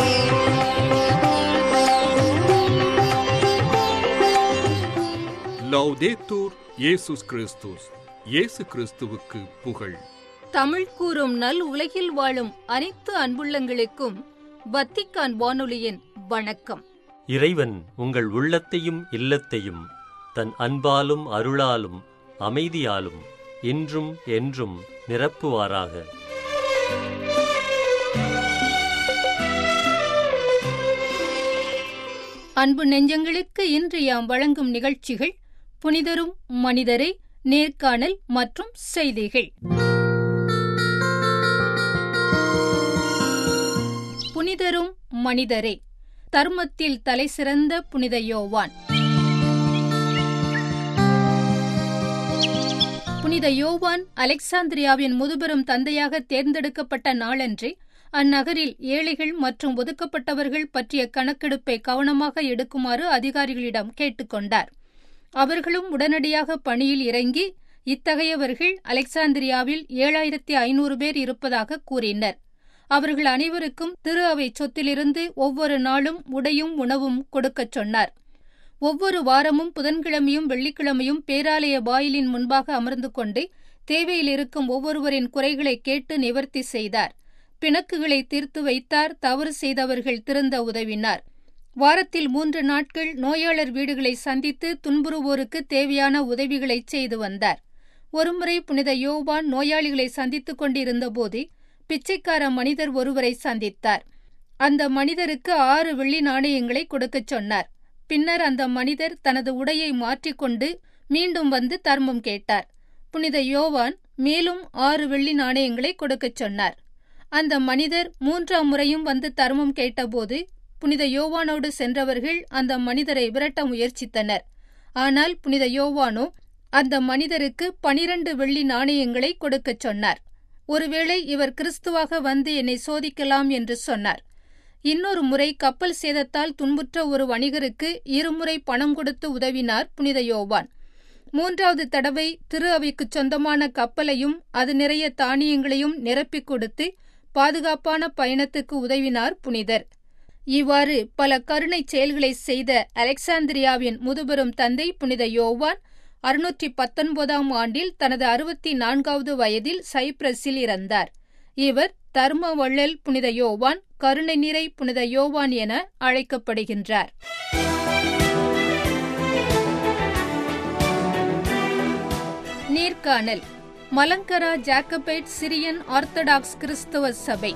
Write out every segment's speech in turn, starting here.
லவ்தேத்தூர் இயேசுஸ் கிறிஸ்துஸ் இயேசு கிறிஸ்துவுக்கு புகழ் தமிழ் கூறும் நல் உலகில் வாழும் அனைத்து அன்புள்ளங்களுக்கும் வத்திக்கான் வானொலியின் வணக்கம் இறைவன் உங்கள் உள்ளத்தையும் இல்லத்தையும் தன் அன்பாலும் அருளாலும் அமைதியாலும் இன்றும் என்றும் நிரப்புவாராக அன்பு நெஞ்சங்களுக்கு இன்று யாம் வழங்கும் நிகழ்ச்சிகள் புனிதரும் மனிதரே நேர்காணல் மற்றும் செய்திகள் புனிதரும் மனிதரே தர்மத்தில் தலைசிறந்த புனித யோவான் புனித யோவான் அலெக்சாந்திரியாவின் முதுபெரும் தந்தையாக தேர்ந்தெடுக்கப்பட்ட நாளன்றே அந்நகரில் ஏழைகள் மற்றும் ஒதுக்கப்பட்டவர்கள் பற்றிய கணக்கெடுப்பை கவனமாக எடுக்குமாறு அதிகாரிகளிடம் கேட்டுக்கொண்டார் அவர்களும் உடனடியாக பணியில் இறங்கி இத்தகையவர்கள் அலெக்சாந்திரியாவில் ஏழாயிரத்தி ஐநூறு பேர் இருப்பதாக கூறினர் அவர்கள் அனைவருக்கும் திரு அவை சொத்திலிருந்து ஒவ்வொரு நாளும் உடையும் உணவும் கொடுக்கச் சொன்னார் ஒவ்வொரு வாரமும் புதன்கிழமையும் வெள்ளிக்கிழமையும் பேராலய வாயிலின் முன்பாக அமர்ந்து கொண்டு தேவையில் இருக்கும் ஒவ்வொருவரின் குறைகளை கேட்டு நிவர்த்தி செய்தார் பிணக்குகளை தீர்த்து வைத்தார் தவறு செய்தவர்கள் திருந்த உதவினார் வாரத்தில் மூன்று நாட்கள் நோயாளர் வீடுகளை சந்தித்து துன்புறுவோருக்கு தேவையான உதவிகளை செய்து வந்தார் ஒருமுறை புனித யோவான் நோயாளிகளை சந்தித்துக் கொண்டிருந்தபோது பிச்சைக்கார மனிதர் ஒருவரை சந்தித்தார் அந்த மனிதருக்கு ஆறு வெள்ளி நாணயங்களை கொடுக்கச் சொன்னார் பின்னர் அந்த மனிதர் தனது உடையை மாற்றிக்கொண்டு மீண்டும் வந்து தர்மம் கேட்டார் புனித யோவான் மேலும் ஆறு வெள்ளி நாணயங்களை கொடுக்கச் சொன்னார் அந்த மனிதர் மூன்றாம் முறையும் வந்து தர்மம் கேட்டபோது புனித யோவானோடு சென்றவர்கள் அந்த மனிதரை விரட்ட முயற்சித்தனர் ஆனால் புனித யோவானோ அந்த மனிதருக்கு பனிரண்டு வெள்ளி நாணயங்களை கொடுக்கச் சொன்னார் ஒருவேளை இவர் கிறிஸ்துவாக வந்து என்னை சோதிக்கலாம் என்று சொன்னார் இன்னொரு முறை கப்பல் சேதத்தால் துன்புற்ற ஒரு வணிகருக்கு இருமுறை பணம் கொடுத்து உதவினார் புனித யோவான் மூன்றாவது தடவை திரு அவைக்குச் சொந்தமான கப்பலையும் அது நிறைய தானியங்களையும் நிரப்பிக் கொடுத்து பாதுகாப்பான பயணத்துக்கு உதவினார் புனிதர் இவ்வாறு பல கருணை செயல்களை செய்த அலெக்சாந்திரியாவின் முதுபெரும் தந்தை புனித யோவான் அறுநூற்றி பத்தொன்பதாம் ஆண்டில் தனது அறுபத்தி நான்காவது வயதில் சைப்ரஸில் இறந்தார் இவர் தர்ம வள்ளல் புனித யோவான் கருணை நிறை புனித யோவான் என அழைக்கப்படுகின்றார் நேர்காணல் மலங்கரா ஜாக்கபைட் சிரியன் ஆர்த்தடாக்ஸ் கிறிஸ்தவ சபை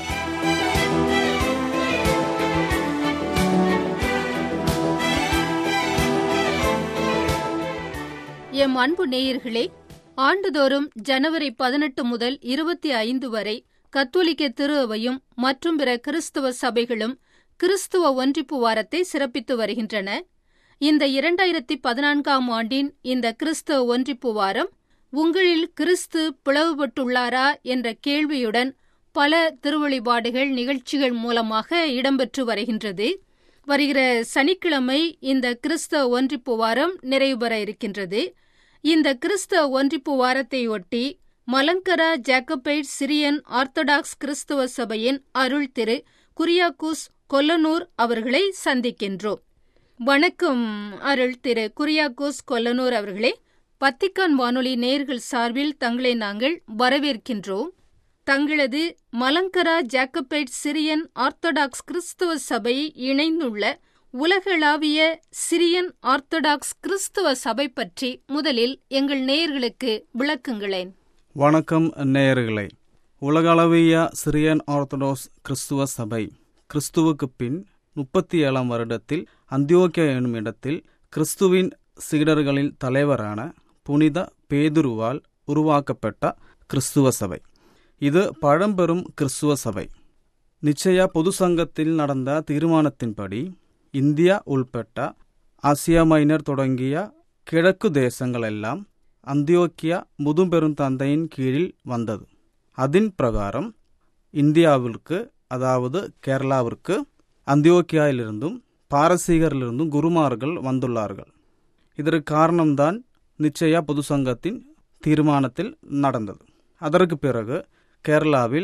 எம் அன்பு நேயர்களே ஆண்டுதோறும் ஜனவரி பதினெட்டு முதல் இருபத்தி ஐந்து வரை கத்தோலிக்க திரு அவையும் மற்றும் பிற கிறிஸ்துவ சபைகளும் கிறிஸ்துவ ஒன்றிப்பு வாரத்தை சிறப்பித்து வருகின்றன இந்த இரண்டாயிரத்தி பதினான்காம் ஆண்டின் இந்த கிறிஸ்துவ ஒன்றிப்பு வாரம் உங்களில் கிறிஸ்து பிளவுபட்டுள்ளாரா என்ற கேள்வியுடன் பல திருவழிபாடுகள் நிகழ்ச்சிகள் மூலமாக இடம்பெற்று வருகின்றது வருகிற சனிக்கிழமை இந்த கிறிஸ்தவ ஒன்றிப்பு வாரம் நிறைவு பெற இருக்கின்றது இந்த கிறிஸ்தவ ஒன்றிப்பு வாரத்தை ஒட்டி மலங்கரா ஜாக்கபைட் சிரியன் ஆர்த்தடாக்ஸ் கிறிஸ்தவ சபையின் அருள் திரு குரியாக்கூஸ் கொல்லனூர் அவர்களை சந்திக்கின்றோம் வணக்கம் அருள் திரு குரியாக்கூஸ் கொல்லனூர் அவர்களே பத்திக்கான் வானொலி நேர்கள் சார்பில் தங்களை நாங்கள் வரவேற்கின்றோம் தங்களது மலங்கரா ஜாக்கபைட் சிரியன் ஆர்த்தடாக்ஸ் கிறிஸ்துவ சபை இணைந்துள்ள உலகளாவிய சிரியன் ஆர்த்தடாக்ஸ் கிறிஸ்துவ சபை பற்றி முதலில் எங்கள் நேயர்களுக்கு விளக்குங்களேன் வணக்கம் நேயர்களே உலகளவிய சிரியன் ஆர்த்தடாக்ஸ் கிறிஸ்துவ சபை கிறிஸ்துவுக்கு பின் முப்பத்தி ஏழாம் வருடத்தில் அந்தியோக்கியா எனும் இடத்தில் கிறிஸ்துவின் சீடர்களின் தலைவரான புனித பேதுருவால் உருவாக்கப்பட்ட கிறிஸ்துவ சபை இது பழம்பெரும் கிறிஸ்துவ சபை நிச்சய பொது சங்கத்தில் நடந்த தீர்மானத்தின்படி இந்தியா உள்பட்ட ஆசியா மைனர் தொடங்கிய கிழக்கு தேசங்களெல்லாம் அந்தியோக்கியா முதுபெரும் தந்தையின் கீழில் வந்தது அதன் பிரகாரம் இந்தியாவிற்கு அதாவது கேரளாவிற்கு அந்தியோக்கியாவிலிருந்தும் பாரசீகரிலிருந்தும் குருமார்கள் வந்துள்ளார்கள் இதற்கு காரணம்தான் நிச்சய பொது சங்கத்தின் தீர்மானத்தில் நடந்தது அதற்கு பிறகு கேரளாவில்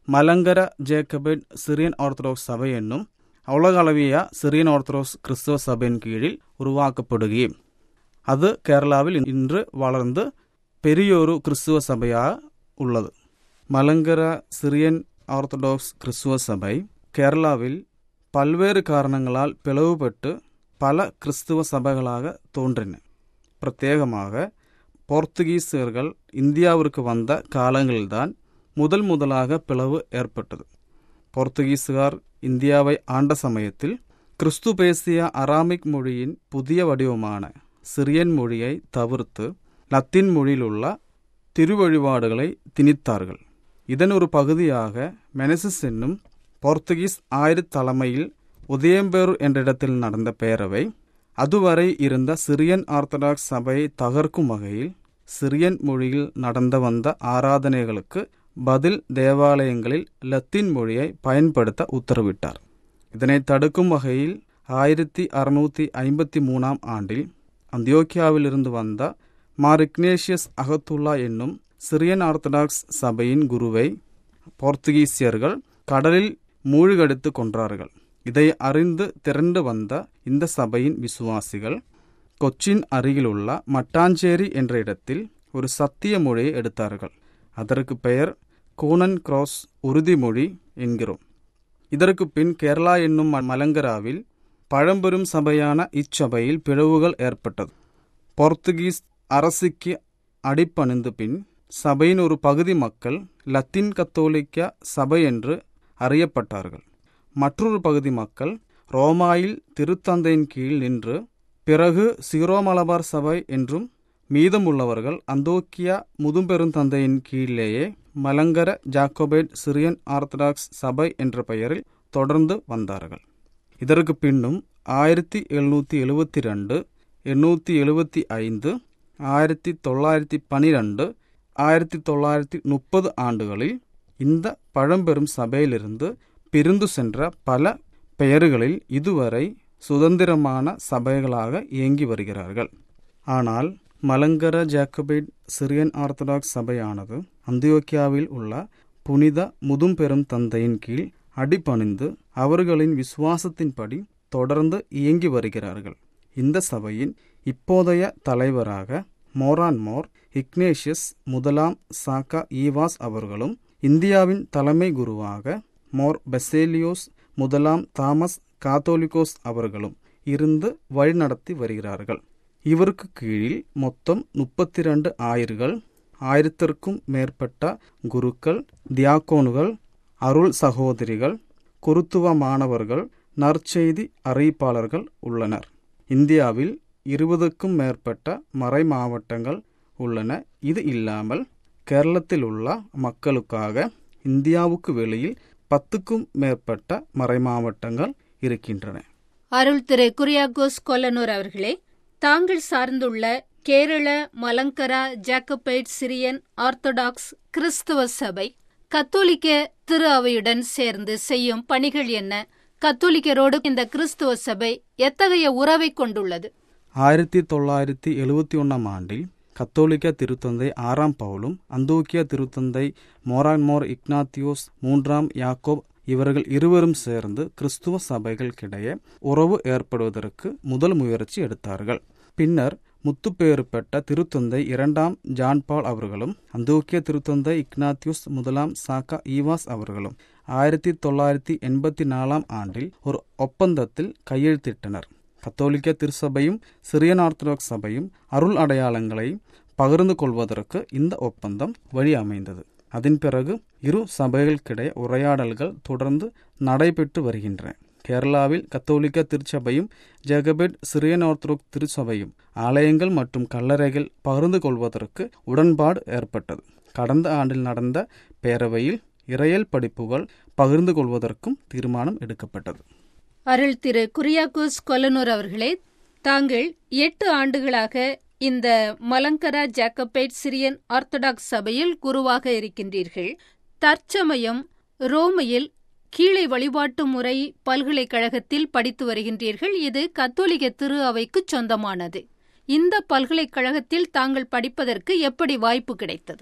மலங்கர ஜேக்கபைட் சிரியன் ஆர்த்தடாக்ஸ் சபை என்னும் உலகளவிய சிரியன் ஆர்த்தடாக்ஸ் கிறிஸ்தவ சபையின் கீழில் உருவாக்கப்படுகிறேன் அது கேரளாவில் இன்று வளர்ந்து பெரியோரு கிறிஸ்துவ சபையாக உள்ளது மலங்கர சிரியன் ஆர்த்தடாக்ஸ் கிறிஸ்துவ சபை கேரளாவில் பல்வேறு காரணங்களால் பிளவுபட்டு பல கிறிஸ்துவ சபைகளாக தோன்றின பிரத்யேகமாக போர்த்துகீசியர்கள் இந்தியாவிற்கு வந்த காலங்களில்தான் முதல் முதலாக பிளவு ஏற்பட்டது போர்த்துகீசுகார் இந்தியாவை ஆண்ட சமயத்தில் கிறிஸ்து பேசிய அராமிக் மொழியின் புதிய வடிவமான சிரியன் மொழியை தவிர்த்து லத்தீன் மொழியிலுள்ள திருவழிபாடுகளை திணித்தார்கள் இதன் ஒரு பகுதியாக மெனசிஸ் என்னும் போர்த்துகீஸ் ஆயிர தலைமையில் உதயம்பேரு என்ற இடத்தில் நடந்த பேரவை அதுவரை இருந்த சிரியன் ஆர்த்தடாக்ஸ் சபையை தகர்க்கும் வகையில் சிரியன் மொழியில் நடந்த வந்த ஆராதனைகளுக்கு பதில் தேவாலயங்களில் லத்தீன் மொழியை பயன்படுத்த உத்தரவிட்டார் இதனை தடுக்கும் வகையில் ஆயிரத்தி அறுநூத்தி ஐம்பத்தி மூணாம் ஆண்டில் அந்தியோக்கியாவிலிருந்து வந்த மார் இக்னேஷியஸ் அகத்துல்லா என்னும் சிரியன் ஆர்த்தடாக்ஸ் சபையின் குருவை போர்த்துகீசியர்கள் கடலில் மூழ்கடித்து கொன்றார்கள் இதை அறிந்து திரண்டு வந்த இந்த சபையின் விசுவாசிகள் கொச்சின் அருகிலுள்ள மட்டாஞ்சேரி என்ற இடத்தில் ஒரு சத்திய மொழியை எடுத்தார்கள் அதற்கு பெயர் கோனன் கிராஸ் உறுதிமொழி என்கிறோம் இதற்கு பின் கேரளா என்னும் மலங்கராவில் பழம்பெரும் சபையான இச்சபையில் பிளவுகள் ஏற்பட்டது போர்த்துகீஸ் அரசுக்கு அடிப்பணிந்து பின் சபையின் ஒரு பகுதி மக்கள் லத்தீன் கத்தோலிக்க சபை என்று அறியப்பட்டார்கள் மற்றொரு பகுதி மக்கள் ரோமாயில் திருத்தந்தையின் கீழ் நின்று பிறகு சீரோ மலபார் சபை என்றும் மீதமுள்ளவர்கள் அந்தோக்கியா முதும்பெருந்தந்தையின் கீழேயே மலங்கர ஜாக்கோபைட் சிரியன் ஆர்த்தடாக்ஸ் சபை என்ற பெயரில் தொடர்ந்து வந்தார்கள் இதற்கு பின்னும் ஆயிரத்தி எழுநூற்றி எழுபத்தி ரெண்டு எண்ணூற்றி எழுபத்தி ஐந்து ஆயிரத்தி தொள்ளாயிரத்தி பனிரெண்டு ஆயிரத்தி தொள்ளாயிரத்தி முப்பது ஆண்டுகளில் இந்த பழம்பெரும் சபையிலிருந்து பிரிந்து சென்ற பல பெயர்களில் இதுவரை சுதந்திரமான சபைகளாக இயங்கி வருகிறார்கள் ஆனால் மலங்கர ஜாக்கபைட் சிரியன் ஆர்த்தடாக்ஸ் சபையானது அந்தியோக்கியாவில் உள்ள புனித முதும்பெரும் தந்தையின் கீழ் அடிபணிந்து அவர்களின் விசுவாசத்தின்படி தொடர்ந்து இயங்கி வருகிறார்கள் இந்த சபையின் இப்போதைய தலைவராக மோரான் மோர் இக்னேஷியஸ் முதலாம் சாக்கா ஈவாஸ் அவர்களும் இந்தியாவின் தலைமை குருவாக மோர் பெசேலியோஸ் முதலாம் தாமஸ் காத்தோலிகோஸ் அவர்களும் இருந்து வழிநடத்தி வருகிறார்கள் இவருக்கு கீழில் மொத்தம் முப்பத்தி ரெண்டு ஆயர்கள் ஆயிரத்திற்கும் மேற்பட்ட குருக்கள் தியாக்கோனுகள் அருள் சகோதரிகள் குருத்துவ மாணவர்கள் நற்செய்தி அறிவிப்பாளர்கள் உள்ளனர் இந்தியாவில் இருபதுக்கும் மேற்பட்ட மறை மாவட்டங்கள் உள்ளன இது இல்லாமல் கேரளத்தில் உள்ள மக்களுக்காக இந்தியாவுக்கு வெளியில் பத்துக்கும் மேற்பட்ட மறை மாவட்டங்கள் இருக்கின்றன அருள் திரு குரியாகோஸ் கொல்லனூர் அவர்களே தாங்கள் சார்ந்துள்ள Kerala Malankara Jacobite Syrian Orthodox கிறிஸ்துவ சபை கத்தோலிக்க திரு அவையுடன் சேர்ந்து செய்யும் பணிகள் என்ன கத்தோலிக்கரோடு இந்த கிறிஸ்துவ சபை எத்தகைய உறவை கொண்டுள்ளது ஆயிரத்தி தொள்ளாயிரத்தி எழுவத்தி ஒன்றாம் ஆண்டில் கத்தோலிக்க திருத்தந்தை ஆறாம் பவுலும் அந்தோக்கிய திருத்தந்தை மோரான்மோர் இக்னாத்தியோஸ் மூன்றாம் யாக்கோப் இவர்கள் இருவரும் சேர்ந்து கிறிஸ்துவ சபைகளுக்கிடையே உறவு ஏற்படுவதற்கு முதல் முயற்சி எடுத்தார்கள் பின்னர் முத்துப்பேறு பெற்ற திருத்தந்தை இரண்டாம் ஜான் பால் அவர்களும் அந்தோக்கிய திருத்தந்தை இக்னாத்தியூஸ் முதலாம் சாக்கா ஈவாஸ் அவர்களும் ஆயிரத்தி தொள்ளாயிரத்தி எண்பத்தி நாலாம் ஆண்டில் ஒரு ஒப்பந்தத்தில் கையெழுத்திட்டனர் கத்தோலிக்க திருச்சபையும் சிரியன் ஆர்த்தடாக்ஸ் சபையும் அருள் அடையாளங்களை பகிர்ந்து கொள்வதற்கு இந்த ஒப்பந்தம் வழி அமைந்தது அதன் பிறகு இரு சபைகளுக்கிடையே உரையாடல்கள் தொடர்ந்து நடைபெற்று வருகின்றன கேரளாவில் கத்தோலிக்க திருச்சபையும் ஜெகபெட் சிரியன் ஆர்த்தடாக்ஸ் திருச்சபையும் ஆலயங்கள் மற்றும் கல்லறைகள் பகிர்ந்து கொள்வதற்கு உடன்பாடு ஏற்பட்டது கடந்த ஆண்டில் நடந்த பேரவையில் இறையல் படிப்புகள் பகிர்ந்து கொள்வதற்கும் தீர்மானம் எடுக்கப்பட்டது அருள் திரு குரியாகோஸ் கொல்லனூர் அவர்களே தாங்கள் எட்டு ஆண்டுகளாக இந்த மலங்கரா ஜாக்கபைட் சிரியன் ஆர்த்தடாக்ஸ் சபையில் குருவாக இருக்கின்றீர்கள் தற்சமயம் ரோமையில் கீழே வழிபாட்டு முறை பல்கலைக்கழகத்தில் படித்து வருகின்றீர்கள் இது கத்தோலிக்க திரு அவைக்கு சொந்தமானது இந்த பல்கலைக்கழகத்தில் தாங்கள் படிப்பதற்கு எப்படி வாய்ப்பு கிடைத்தது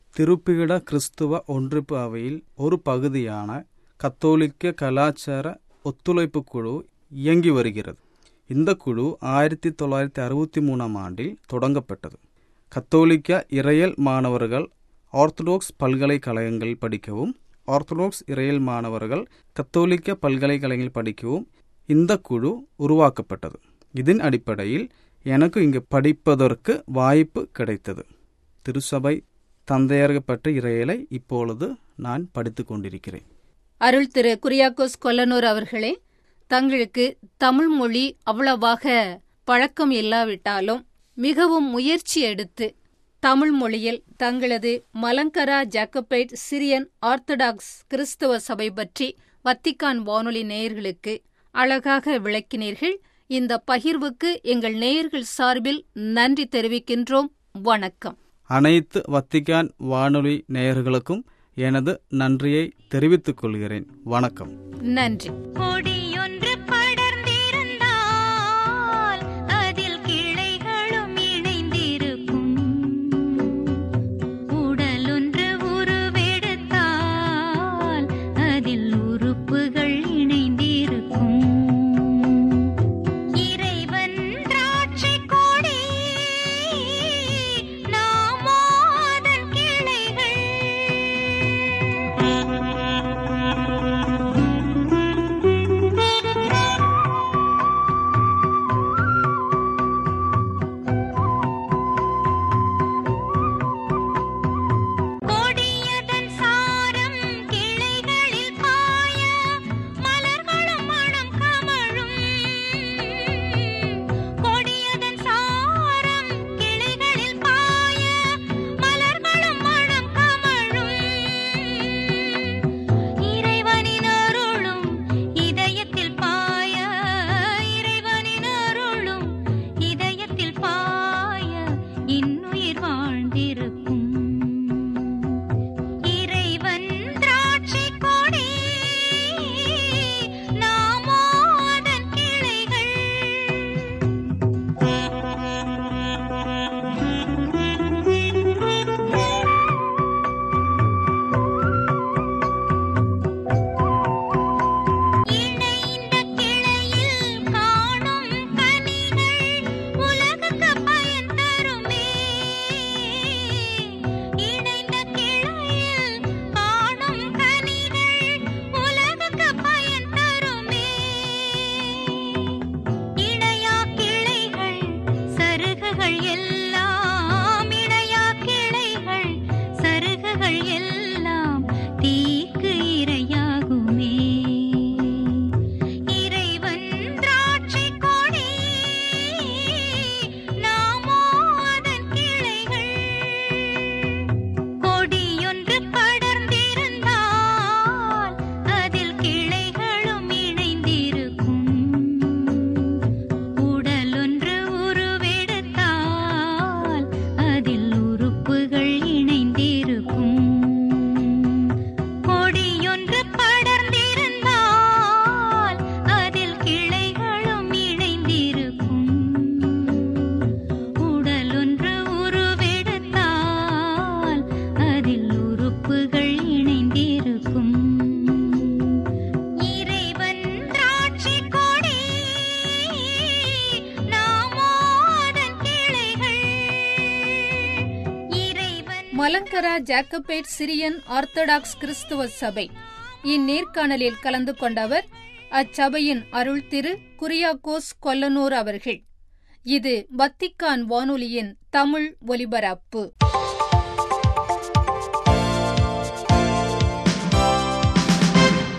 திருப்பிட கிறிஸ்துவ ஒன்றிப்பு அவையில் ஒரு பகுதியான கத்தோலிக்க கலாச்சார ஒத்துழைப்பு குழு இயங்கி வருகிறது இந்த குழு ஆயிரத்தி தொள்ளாயிரத்தி அறுபத்தி மூணாம் ஆண்டில் தொடங்கப்பட்டது கத்தோலிக்க இறையல் மாணவர்கள் ஆர்த்தடாக்ஸ் பல்கலைக்கழகங்களில் படிக்கவும் ஆர்த்தடாக்ஸ் இறையல் மாணவர்கள் கத்தோலிக்க பல்கலைக்கழகங்களில் படிக்கவும் இந்த குழு உருவாக்கப்பட்டது இதன் அடிப்படையில் எனக்கு இங்கு படிப்பதற்கு வாய்ப்பு கிடைத்தது திருசபை தந்தையர்கப்பட்ட இறையலை இப்பொழுது நான் படித்து கொண்டிருக்கிறேன் அருள் திரு குரியாக்கோஸ் கொல்லனூர் அவர்களே தங்களுக்கு தமிழ் மொழி அவ்வளவாக பழக்கம் இல்லாவிட்டாலும் மிகவும் முயற்சி எடுத்து தமிழ் மொழியில் தங்களது மலங்கரா ஜாக்கபைட் சிரியன் ஆர்த்தடாக்ஸ் கிறிஸ்தவ சபை பற்றி வத்திக்கான் வானொலி நேயர்களுக்கு அழகாக விளக்கினீர்கள் இந்த பகிர்வுக்கு எங்கள் நேயர்கள் சார்பில் நன்றி தெரிவிக்கின்றோம் வணக்கம் அனைத்து வத்திக்கான் வானொலி நேயர்களுக்கும் எனது நன்றியை தெரிவித்துக் கொள்கிறேன் வணக்கம் நன்றி கொடியொன்று படர்ந்திருந்தால் அதில் கிளைகளும் இணைந்திருக்கும் உடலொன்று உருவெடுத்தால் அதில் உறுப்புகள் இணைந்திருக்கும் இறைவன் திராட்சை கொடி நாமோ அதன் கிளைகள் கொடியதன் சாரம் கிளைகளில் பாய மலர்களும் மனம் கமழும் கொடியதன் சாரம் கிளைகளில் பாய மலர்களும் மனம் கமழும் இறைவனின் அருளும் இதயத்தில் பாய இறைவனின் அருளும் இதயத்தில் பாய இன்னுயிர் வாழ்ந்திருக்கும் இறைவன் திராட்சை கொடி நாமோ அதன் கிளைகள் இணைந்த கிளையில் காணும் கனிகள் உலகுக்கு பயன் தருமே இணைந்த கிளையில் காணும் கனிகள் உலகுக்கு பயன் தருமே இணையா கிளைகள் சருகுகள் எல்லாம் இணையா கிளைகள் சருகுகள் எல்லாம் தீக்கு இரையாகுமே இறைவன் திராட்சை கொடி நாமோ அதன் கிளைகள் கொடியொன்று படர்ந்திருந்தால் அதில் கிளைகளும் இணைந்திருக்கும் உடலொன்று உருவெடுத்தால் அதில் உறுப்புகள் இணைந்திருக்கும் கொடியொன்று படர்ந்திருந்தால் அதில் கிளைகளும் இணைந்திருக்கும் உடலொன்று உருவெடுத்தால் அதில் உறுப்புகள் இணைந்திருக்கும் இறைவன் திராட்சை கொடி நாமோ அதன் கிளைகள் இறைவன் மலங்கரா ஜாக்கபேட் சிரியன் ஆர்த்தடாக்ஸ் கிறிஸ்துவ சபை இந்நேர்காணலில் கலந்து கொண்டவர் அச்சபையின் அருள் திரு குரியாக்கோஸ் கொல்லனூர் அவர்கள் இது வத்திக்கான் வானொலியின் தமிழ் ஒலிபரப்பு